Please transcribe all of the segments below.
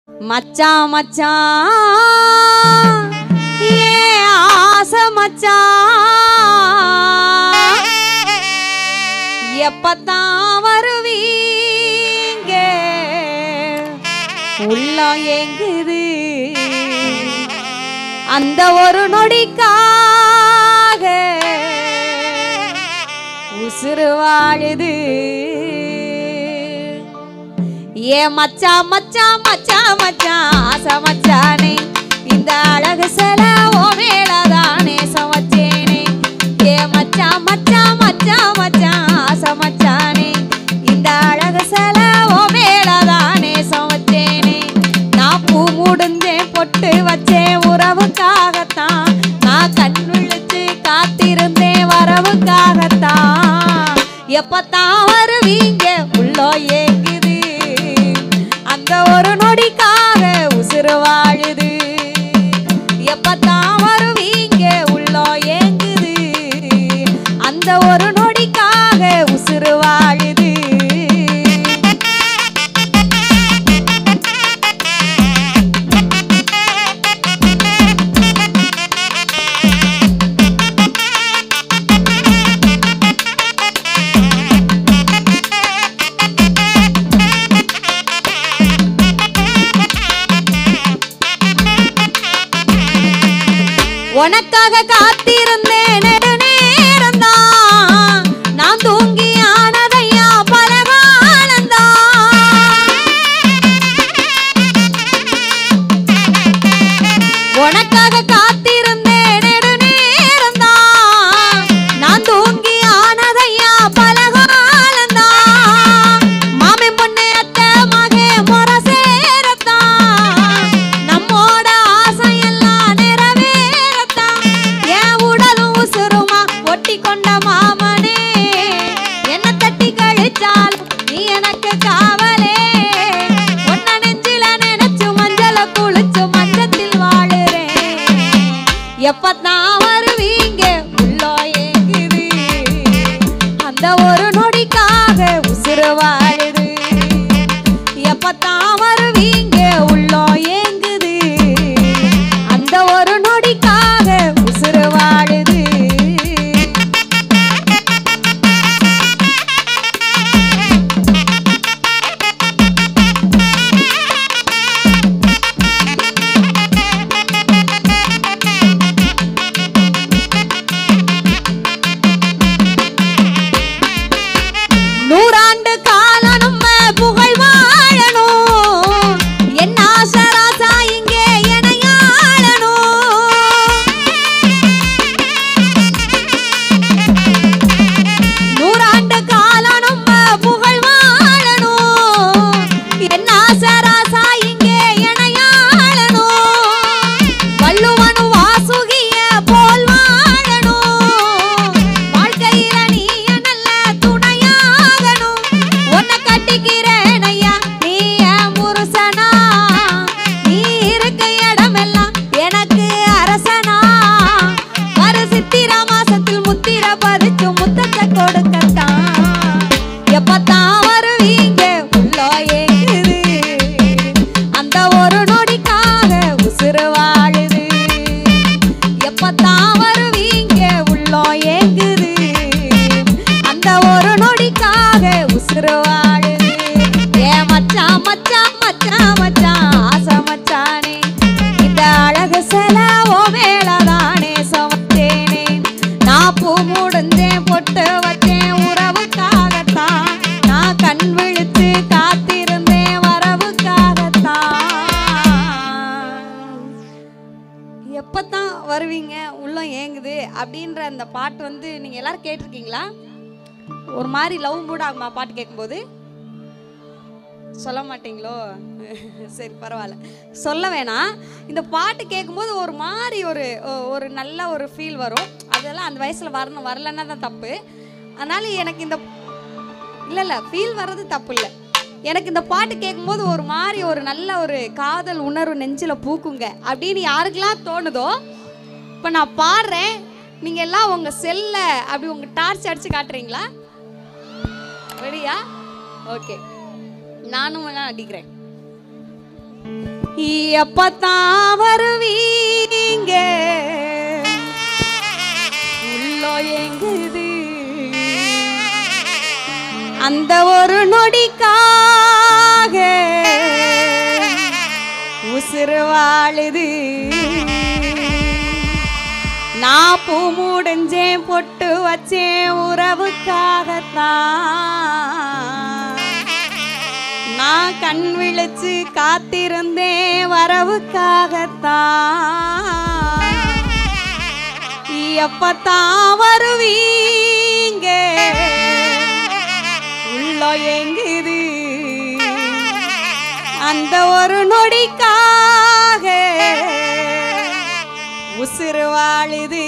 மச்சான் மச்சான் ஏ ஆசை மச்சான் எப்பத்தான் வருவீங்க உள்ளம் எங்குது அந்த ஒரு நொடிக்காக உசுறு வாழுது ஏ மச்சான் மச்சான் மச்சான் மச்சான் ஆசை மச்சானே இந்த அழகு சில ஓ மேலதானே சமைச்சேனே ஏ மச்சான் மச்சான் மச்சான் மச்சான் ஆசை மச்சானே இந்த அழகு சில ஓ மேலதானே சமைச்சேனே நான் பூ முடிஞ்சேன் பொட்டு வச்சேன் உறவுக்காகத்தான் நான் கண் விழிச்சு காத்திருந்தேன் வரவுக்காகத்தான் எப்பத்தான் வருவீங்க உள்ளோ ஏங்குது அந்த ஒரு நொடிக்காக உசுறு வாழுது எப்பத்தான் வருவீங்க உள்ளோ ஏங்குது அந்த ஒரு நொடிக்காக உசுறு வாழுது உனக்காக காத்திருந்தேன் நெடுநேரம்தான் நான் தூங்கி ஆனதையா பல உனக்காக காத்திருந்தேன் நெடுநேரம்தான் நான் தூங்கி ஆனதையா பல மாமன் பொண்ணு அத்தை மகே முறை சேரத்தான் நம்மோட ஆசையெல்லாம் நிறைவேறத்தான் என் உடலும் உசுருமா ஒட்டி கொண்ட மாமனே என்ன தட்டி கழிச்சாலும் நீ எனக்கு காவலே ஒன்ன நெஞ்சில நினைச்சு மஞ்சள குளிச்சு மஞ்சத்தில் வாழுறேன் எப்பத்தான் வருவீங்க உள்ளோ ஏங்குது அந்த ஒரு நொடிக்காக உசுறு வாழுது எப்பத்தான் வருவீங்க உள்ளோ ஏங்குது அந்த ஒரு நொடிக்காக உசுறு வாழுது நூறாண்டு காலம் நம்ம புகழ் வாழணும் என்ன ஆசராசா இங்கே எனையாளணும் நூறாண்டு காலம் நம்ம புகழ் வாழணும் என்ன ஆசராசா இங்கே எனையாளணும் வள்ளுவனு வாசுகிய போல் வாழணும் வாழ்க்கையில நீ நல்ல துணையாகணும் உன்னை கட்டிக்கிறேன் ஐயா நீ என் முருசனா நீ இருக்க இடமெல்லாம் எனக்கு அரசனா வர சித்திர மாசத்தில் முத்திர பதிச்சு முத்தத்தை கொடுக்கத்தான் எப்பத்தான் வருவீங்க உள்ளோ ஏங்குது அந்த ஒரு நொடிக்காக உசுறு வாழுது எப்பத்தான் வருவீங்க உள்ளோ ஏங்குது அந்த ஒரு நொடிக்காக உசுறு வாழுது ஏ மச்சான் மச்சான் மச்சான் மச்சான் ஆசை மச்சானே இந்த அழகு சில ஓ மேலதானே சமத்தேனே நான் பூ முடிஞ்சேன் பொட்டு வச்சேன் உறவுக்காகத்தான் நான் கண் விழித்து காத்திருந்தேன் வரவுக்காகத்தான் எப்பத்தான் வருவீங்க உள்ளம் ஏங்குது அப்படின்ற அந்த பாட்டு வந்து நீங்கள் எல்லாரும் கேட்டிருக்கீங்களா ஒரு மாதிரி லவ் மூட் ஆகுமா பாட்டு கேட்கும்போது சொல்ல மாட்டீங்களோ சரி பரவாயில்ல சொல்ல வேணாம் இந்த பாட்டு கேட்கும்போது ஒரு மாதிரி ஒரு ஒ- ஒரு நல்ல ஒரு ஃபீல் வரும் அதெல்லாம் அந்த வயசில் வரணும் வரலன்னா தான் தப்பு அதனால எனக்கு இந்த இல்லை இல்லை ஃபீல் வர்றது தப்பு இல்லை எனக்கு இந்த பாட்டு கேட்கும்போது ஒரு மாதிரி ஒரு நல்ல ஒரு காதல் உணர்வு நெஞ்சில் பூக்குங்க அப்படின்னு யாருக்கெல்லாம் தோணுதோ இப்போ நான் பாடுறேன் நீங்கள் எல்லாம் உங்கள் செல்ல அப்படி உங்கள் டார்ச் அடித்து காட்டுறீங்களா ரெடியா ஓகே நானும் வேணா அடிக்கிறேன் எப்பத்தான் வருவீங்க உள்ளோ எங்குது அந்த ஒரு நொடிக்காக உசுறு வாழுது நான் பூ முடிஞ்சேன் பொட்டு வச்சேன் உறவுக்காகத்தான் நான் கண் விழிச்சு காத்திருந்தேன் வரவுக்காகத்தான் எப்பத்தான் வருவீங்க உள்ள எங்குது அந்த ஒரு நொடிக்காக உசுறு வாழுது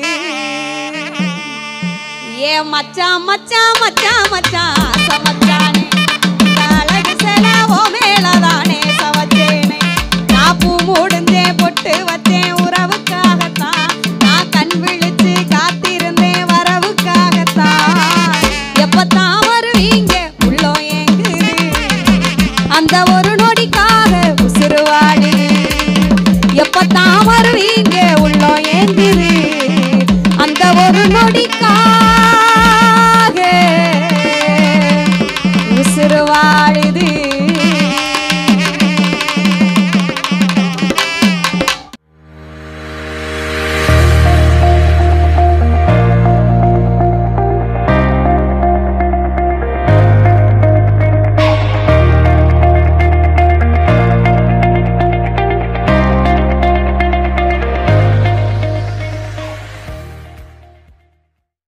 ஏ மச்சான் மச்சான் மச்சான் மச்சான் ஆசை மச்சானே இந்த அழகு செலவோ மேலதானே சவச்சேனே நான் பூ முடிஞ்சேன் பொட்டு வச்சேன் உறவுக்காகத்தான் நான் கண் விழிச்சு காத்திருந்தேன் வரவுக்காகத்தான் எப்பத்தான் வருவீங்க உள்ளோ எங்குது அந்த ஒரு நொடிக்காக உசுறுவாடு எப்பத்தான் வருவீங்க உள்ளோ ஏங்குது அந்த ஒரு நொடிக்காக உசுறுவாடு